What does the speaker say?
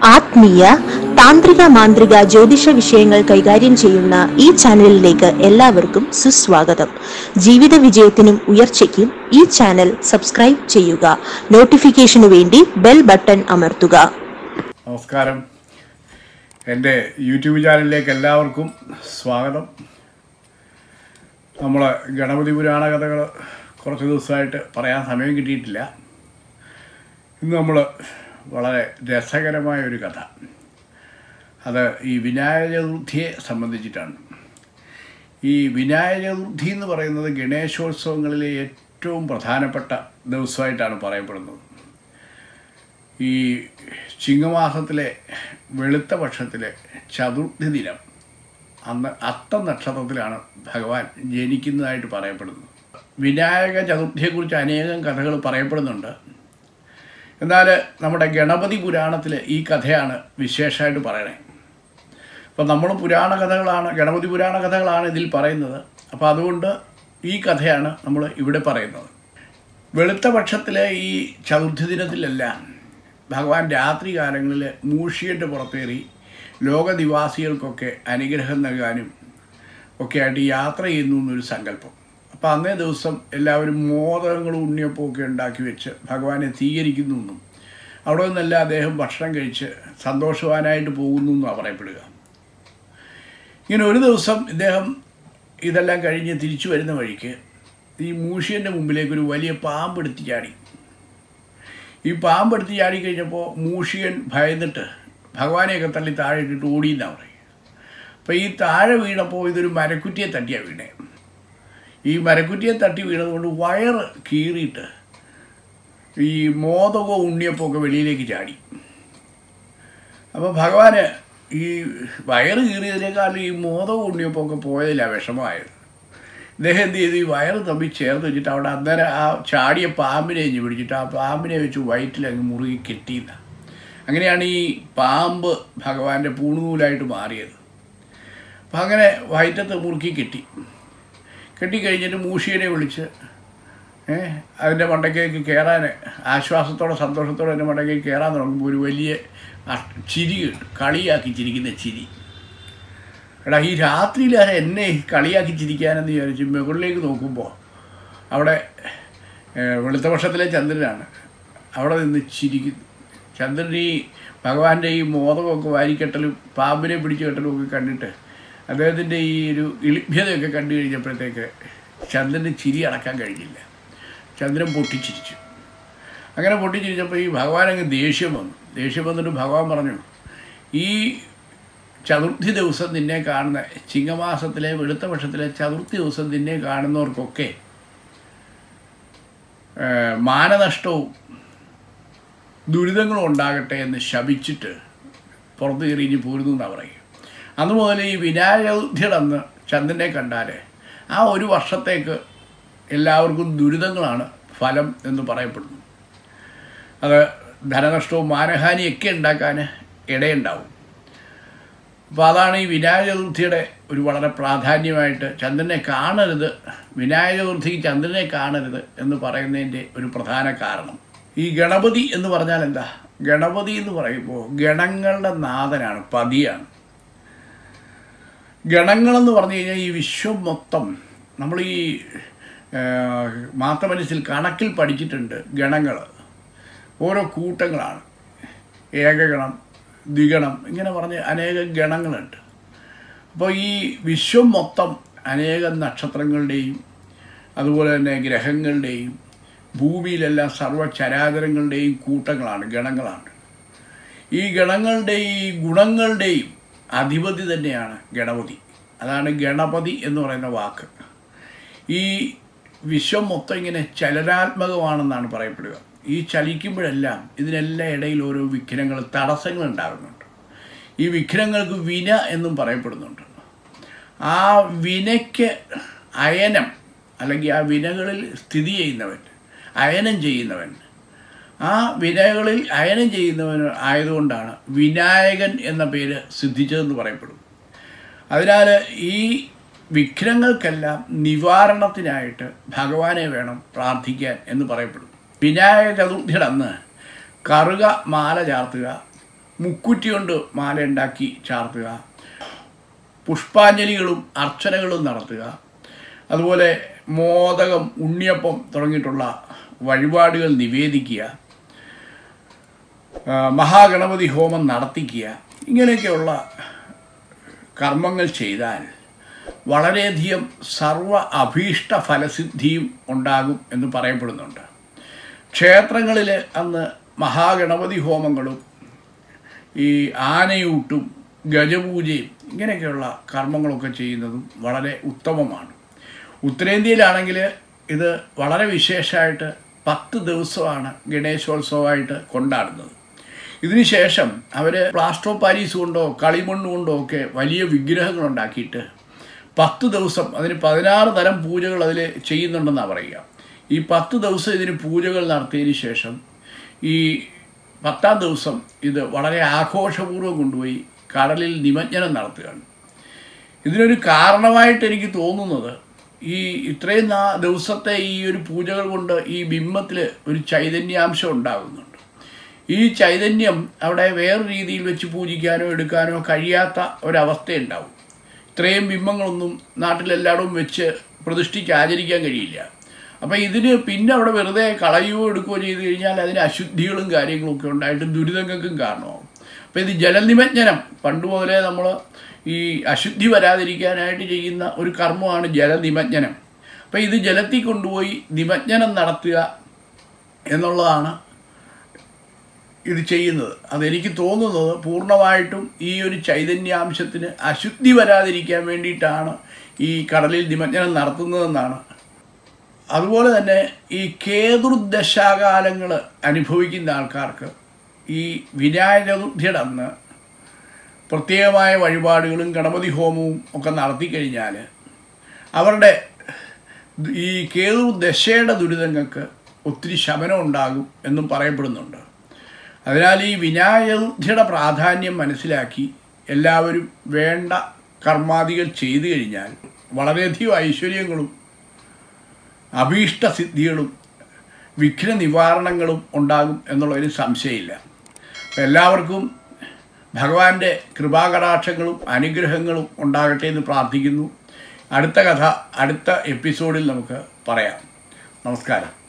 ആത്മീയ താന്ത്രിക മാന്ത്രിക ജ്യോതിഷ വിഷയങ്ങൾ കൈകാര്യം ചെയ്യുന്ന ഈ ചാനലിലേക്ക് എല്ലാവർക്കും സുസ്വാഗതം ജീവിത വിജയത്തിനും ഉയർച്ചയ്ക്കും ഈ ചാനൽ സബ്സ്ക്രൈബ് ചെയ്യുക നോട്ടിഫിക്കേഷനു വേണ്ടി ബെൽ ബട്ടൺ അമർത്തുക നമസ്കാരം എൻ്റെ യൂട്യൂബ് ചാനലിലേക്ക് എല്ലാവർക്കും സ്വാഗതം നമ്മൾ ഗണപതി പുരാണ കഥകൾ കുറച്ച് ദിവസമായിട്ട് പറയാൻ സമയം കിട്ടിയിട്ടില്ല ഇന്ന് നമ്മൾ വളരെ രസകരമായ ഒരു കഥ അത് ഈ വിനായക ചതുർത്ഥിയെ സംബന്ധിച്ചിട്ടാണ് ഈ വിനായക ചതുർത്ഥി എന്ന് പറയുന്നത് ഗണേശോത്സവങ്ങളിലെ ഏറ്റവും പ്രധാനപ്പെട്ട ദിവസമായിട്ടാണ് പറയപ്പെടുന്നത് ഈ ചിങ്ങമാസത്തിലെ വെളുത്ത പക്ഷത്തിലെ ചതുർത്ഥി ദിനം അന്ന് അത്ത നക്ഷത്രത്തിലാണ് ഭഗവാൻ ജനിക്കുന്നതായിട്ട് പറയപ്പെടുന്നത് വിനായക ചതുർത്ഥിയെക്കുറിച്ച് അനേകം കഥകൾ പറയപ്പെടുന്നുണ്ട് എന്നാൽ നമ്മുടെ ഗണപതി പുരാണത്തിൽ ഈ കഥയാണ് വിശേഷമായിട്ട് പറയണേ അപ്പം നമ്മൾ പുരാണ കഥകളാണ് ഗണപതി പുരാണ കഥകളാണ് ഇതിൽ പറയുന്നത് അപ്പോൾ അതുകൊണ്ട് ഈ കഥയാണ് നമ്മൾ ഇവിടെ പറയുന്നത് വെളുത്ത പക്ഷത്തിലെ ഈ ചതുർത്ഥി ദിനത്തിലെല്ലാം ഭഗവാൻ രാത്രി കാലങ്ങളിൽ മൂഷിയുടെ പുറത്തേറി ലോകനിവാസികൾക്കൊക്കെ അനുഗ്രഹം നൽകാനും ഒക്കെ ആയിട്ട് യാത്ര ചെയ്യുന്നു എന്നൊരു സങ്കല്പം അപ്പോൾ അന്നേ ദിവസം എല്ലാവരും മോദകങ്ങളും ഉണ്ണിയപ്പവും ഒക്കെ ഉണ്ടാക്കി വെച്ച് ഭഗവാനെ സ്വീകരിക്കുന്നു എന്നും അവിടെ നിന്നല്ല അദ്ദേഹം ഭക്ഷണം കഴിച്ച് സന്തോഷവാനായിട്ട് പോകുന്നു എന്നാണ് പറയപ്പെടുക ഇങ്ങനെ ഒരു ദിവസം ഇദ്ദേഹം ഇതെല്ലാം കഴിഞ്ഞ് തിരിച്ചു വരുന്ന വഴിക്ക് ഈ മൂഷ്യൻ്റെ മുമ്പിലേക്ക് ഒരു വലിയ പാമ്പെടുത്ത് ചാടി ഈ പാമ്പെടുത്ത് ചാടി കഴിഞ്ഞപ്പോൾ മൂഷിയൻ ഭയന്നിട്ട് ഭഗവാനെയൊക്കെ തള്ളി താഴെ ഇട്ടിട്ട് ഓടിയെന്നാണ് പറയും അപ്പോൾ ഈ താഴെ വീണപ്പോൾ ഇതൊരു മരക്കുറ്റിയെ തട്ടിയാണ് വീണേ ഈ മരക്കുറ്റിയെ തട്ടി വീണതുകൊണ്ട് വയറ് കീറിയിട്ട് ഈ മോദകോ ഉണ്ണിയപ്പോ ഒക്കെ വെളിയിലേക്ക് ചാടി അപ്പോൾ ഭഗവാന് ഈ വയറ് കീറിയതിനേക്കാളും ഈ മോദകോ ഉണ്ണിയപ്പോ ഒക്കെ പോയതിലാണ് വിഷമമായത് ഇദ്ദേഹം എന്ത് ചെയ്തു ഈ വയറ് തമ്മിൽ ചേർത്ത് വെച്ചിട്ട് അവിടെ അന്നേരം ആ ചാടിയ പാമ്പിനെ ഇഞ്ഞ് പിടിച്ചിട്ട് ആ പാമ്പിനെ വെച്ച് വയറ്റിൽ അങ്ങ് മുറുകി കെട്ടിയെന്ന അങ്ങനെയാണ് ഈ പാമ്പ് ഭഗവാന്റെ പൂണുനൂലായിട്ട് മാറിയത് അപ്പം അങ്ങനെ വയറ്റത്ത് മുറുക്കി കെട്ടി കെട്ടിക്കഴിഞ്ഞിട്ട് മൂഷിയനെ വിളിച്ച് ഏ അതിൻ്റെ മണ്ടയ്ക്കേക്ക് കയറാൻ ആശ്വാസത്തോടെ സന്തോഷത്തോടെ എൻ്റെ മണ്ടയ്ക്കേക്ക് കയറാൻ തുടങ്ങുമ്പോൾ ഒരു വലിയ അ- ചിരി കിട്ടും കളിയാക്കി ചിരിക്കുന്ന ചിരി എടാ ഈ രാത്രിയിൽ ആരാ എന്നെ കളിയാക്കി ചിരിക്കാനെന്ന് വിചാരിച്ച് മുകളിലേക്ക് നോക്കുമ്പോൾ അവിടെ ഏ, വെളുത്ത പക്ഷത്തിലെ ചന്ദ്രനാണ് അവിടെ നിന്ന് ചിരിക്കുന്നു ചന്ദ്രൻ ഈ ഭഗവാന്റെ ഈ മോദകമൊക്കെ വാരിക്കെട്ടലും പാമ്പിനെ പിടിച്ചു കെട്ടലും ഒക്കെ കണ്ടിട്ട് അദ്ദേഹത്തിൻ്റെ ഈ ഒരു ഇളിഭ്യതയൊക്കെ കണ്ടു കഴിഞ്ഞപ്പോഴത്തേക്ക് ചന്ദ്രന് ചിരി അടക്കാൻ കഴിഞ്ഞില്ല ചന്ദ്രൻ പൊട്ടിച്ചിരിച്ചു അങ്ങനെ പൊട്ടിച്ചിരിച്ചപ്പോൾ ഈ ഭഗവാൻ അങ്ങ് ദേഷ്യം വന്നു ദേഷ്യം വന്നിട്ട് ഭഗവാൻ പറഞ്ഞു ഈ ചതുർത്ഥി ദിവസം നിന്നെ കാണുന്ന ചിങ്ങമാസത്തിലെ വെളുത്ത പക്ഷത്തിലെ ചതുർത്ഥി ദിവസം നിന്നെ കാണുന്നവർക്കൊക്കെ ഏഹ്, മാനനഷ്ടവും ദുരിതങ്ങളും ഉണ്ടാകട്ടെ എന്ന് ശപിച്ചിട്ട് പുറത്ത് കയറിഞ്ഞ് പോരുന്നു എന്നാണ് പറയുക അന്ന് മുതൽ ഈ വിനായക ചതുർത്ഥിയുടെ അന്ന് ചന്ദ്രനെ കണ്ടാൽ ആ ഒരു വർഷത്തേക്ക് എല്ലാവർക്കും ദുരിതങ്ങളാണ് ഫലം എന്ന് പറയപ്പെടുന്നു അത് ധനനഷ്ടവും മാനഹാനിയൊക്കെ ഉണ്ടാക്കാൻ ഇടയുണ്ടാവും അപ്പോൾ അതാണ് ഈ വിനായക ചതുർത്ഥിയുടെ ഒരു വളരെ പ്രാധാന്യമായിട്ട് ചന്ദ്രനെ കാണരുത് വിനായക ചതുർത്ഥിക്ക് ചന്ദ്രനെ കാണരുത് എന്ന് പറയുന്നതിൻ്റെ ഒരു പ്രധാന കാരണം ഈ ഗണപതി എന്ന് പറഞ്ഞാൽ എന്താ ഗണപതി എന്ന് പറയുമ്പോൾ ഗണങ്ങളുടെ നാഥനാണ് പതിയാണ് ഗണങ്ങളെന്ന് പറഞ്ഞു കഴിഞ്ഞാൽ ഈ വിശ്വം മൊത്തം നമ്മൾ ഈ മാത്തമനസ്സിൽ കണക്കിൽ പഠിച്ചിട്ടുണ്ട് ഗണങ്ങൾ ഓരോ കൂട്ടങ്ങളാണ് ഏകഗണം ദ്വിഗണം ഇങ്ങനെ പറഞ്ഞ് അനേകം ഗണങ്ങളുണ്ട് അപ്പോൾ ഈ വിശ്വം മൊത്തം അനേകം നക്ഷത്രങ്ങളുടെയും അതുപോലെ തന്നെ ഗ്രഹങ്ങളുടെയും ഭൂമിയിലെല്ലാം സർവ്വചരാചരങ്ങളുടെയും കൂട്ടങ്ങളാണ് ഗണങ്ങളാണ് ഈ ഗണങ്ങളുടെയും ഈ ഗുണങ്ങളുടെയും അധിപതി തന്നെയാണ് ഗണപതി അതാണ് ഗണപതി എന്ന് പറയുന്ന വാക്ക് ഈ വിശ്വം മൊത്തം ഇങ്ങനെ ചലനാത്മകമാണെന്നാണ് പറയപ്പെടുക ഈ ചലിക്കുമ്പോഴെല്ലാം ഇതിനെല്ലാം ഇടയിൽ ഓരോ വിഘ്നങ്ങൾ തടസ്സങ്ങൾ ഉണ്ടാകുന്നുണ്ട് ഈ വിഘ്നങ്ങൾക്ക് വിന എന്നും പറയപ്പെടുന്നുണ്ട് ആ വിനയ്ക്ക് അയനം അല്ലെങ്കിൽ ആ വിനകളിൽ സ്ഥിതി ചെയ്യുന്നവൻ അയനം ചെയ്യുന്നവൻ ആ വിനകളിൽ അയനം ചെയ്യുന്നവൻ ആയതുകൊണ്ടാണ് വിനായകൻ എന്ന പേര് സിദ്ധിച്ചതെന്ന് പറയപ്പെടും അതിനാൽ ഈ വിഘ്നങ്ങൾക്കെല്ലാം നിവാരണത്തിനായിട്ട് ഭഗവാനെ വേണം പ്രാർത്ഥിക്കാൻ എന്ന് പറയപ്പെടും വിനായക ചതുർത്ഥിയുടെ അന്ന് കറുക മാല ചാർത്തുക മുക്കുറ്റി കൊണ്ട് മാല ഉണ്ടാക്കി ചാർത്തുക പുഷ്പാഞ്ജലികളും അർച്ചനകളും നടത്തുക അതുപോലെ മോദകം ഉണ്ണിയപ്പം തുടങ്ങിയിട്ടുള്ള വഴിപാടുകൾ നിവേദിക്കുക ആ, മഹാഗണപതി ഹോമം നടത്തിക്കുക ഇങ്ങനെയൊക്കെയുള്ള കർമ്മങ്ങൾ ചെയ്താൽ വളരെയധികം സർവ അഭീഷ്ട ഫലസിദ്ധിയും ഉണ്ടാകും എന്ന് പറയപ്പെടുന്നുണ്ട് ക്ഷേത്രങ്ങളിൽ അന്ന് മഹാഗണപതി ഹോമങ്ങളും ഈ ആനയൂട്ടും ഗജപൂജയും ഇങ്ങനെയൊക്കെയുള്ള കർമ്മങ്ങളൊക്കെ ചെയ്യുന്നതും വളരെ ഉത്തമമാണ് ഉത്തരേന്ത്യയിലാണെങ്കിൽ ഇത് വളരെ വിശേഷമായിട്ട് പത്ത് ദിവസമാണ് ഗണേശോത്സവമായിട്ട് കൊണ്ടാടുന്നത് ഇതിനുശേഷം അവർ പ്ലാസ്റ്റർ ഓഫ് പാരീസ് കൊണ്ടോ കളിമണ്ണ് കൊണ്ടോ ഒക്കെ വലിയ വിഗ്രഹങ്ങൾ ഉണ്ടാക്കിയിട്ട് പത്ത് ദിവസം അതിന് പതിനാറ് തരം പൂജകൾ അതിൽ ചെയ്യുന്നുണ്ടെന്നാണ് പറയുക ഈ പത്ത് ദിവസം ഇതിന് പൂജകൾ നടത്തിയതിന് ശേഷം ഈ പത്താം ദിവസം ഇത് വളരെ ആഘോഷപൂർവ്വം കൊണ്ടുപോയി കടലിൽ നിമജ്ജനം നടത്തുകയാണ് ഇതിനൊരു കാരണമായിട്ട് എനിക്ക് തോന്നുന്നത് ഈ ഇത്രയും നാ ദിവസത്തെ ഈ ഒരു പൂജകൾ കൊണ്ട് ഈ ബിംബത്തിൽ ഒരു ചൈതന്യാംശം ഉണ്ടാകുന്നുണ്ട് ഈ ചൈതന്യം അവിടെ വേറെ രീതിയിൽ വെച്ച് പൂജിക്കാനോ എടുക്കാനോ കഴിയാത്ത ഒരവസ്ഥയുണ്ടാവും ഇത്രയും ബിംബങ്ങളൊന്നും നാട്ടിലെല്ലായിടവും വെച്ച് പ്രതിഷ്ഠിച്ച് ആചരിക്കാൻ കഴിയില്ല അപ്പം ഇതിന് പിന്നെ അവിടെ വെറുതെ കളയുകയോ എടുക്കുകയോ ചെയ്ത് കഴിഞ്ഞാൽ അതിന് അശുദ്ധികളും കാര്യങ്ങളും ഒക്കെ ഉണ്ടായിട്ട് ദുരിതങ്ങൾക്കും കാരണമാവും അപ്പോൾ ഇത് ജലനിമജ്ജനം പണ്ട് മുതലേ നമ്മൾ ഈ അശുദ്ധി വരാതിരിക്കാനായിട്ട് ചെയ്യുന്ന ഒരു കർമ്മമാണ് ജലനിമജ്ജനം അപ്പോൾ ഇത് ജലത്തിൽ കൊണ്ടുപോയി നിമജ്ജനം നടത്തുക എന്നുള്ളതാണ് ഇത് ചെയ്യുന്നത് അതെനിക്ക് തോന്നുന്നത് പൂർണ്ണമായിട്ടും ഈ ഒരു ചൈതന്യാംശത്തിന് അശുദ്ധി വരാതിരിക്കാൻ വേണ്ടിയിട്ടാണ് ഈ കടലിൽ നിമജ്ജനം നടത്തുന്നതെന്നാണ് അതുപോലെ തന്നെ ഈ കേതുർദശാകാലങ്ങൾ അനുഭവിക്കുന്ന ആൾക്കാർക്ക് ഈ വിനായക ചതുർത്ഥിയുടെ അന്ന് പ്രത്യേകമായ വഴിപാടുകളും ഗണപതി ഹോമവും ഒക്കെ നടത്തി കഴിഞ്ഞാൽ അവരുടെ ഈ കേതു ദശയുടെ ദുരിതങ്ങൾക്ക് ഒത്തിരി ശമനം ഉണ്ടാകും എന്നും പറയപ്പെടുന്നുണ്ട് അതിനാൽ ഈ വിനായക ചതുർത്ഥിയുടെ പ്രാധാന്യം മനസ്സിലാക്കി എല്ലാവരും വേണ്ട കർമാദികൾ ചെയ്തു കഴിഞ്ഞാൽ വളരെയധികം ഐശ്വര്യങ്ങളും അഭീഷ്ട സിദ്ധികളും വിഘ്ന നിവാരണങ്ങളും ഉണ്ടാകും എന്നുള്ളൊരു സംശയമില്ല അപ്പം എല്ലാവർക്കും ഭഗവാന്റെ കൃപാകടാക്ഷങ്ങളും അനുഗ്രഹങ്ങളും ഉണ്ടാകട്ടെ എന്ന് പ്രാർത്ഥിക്കുന്നു അടുത്ത കഥ അടുത്ത എപ്പിസോഡിൽ നമുക്ക് പറയാം നമസ്കാരം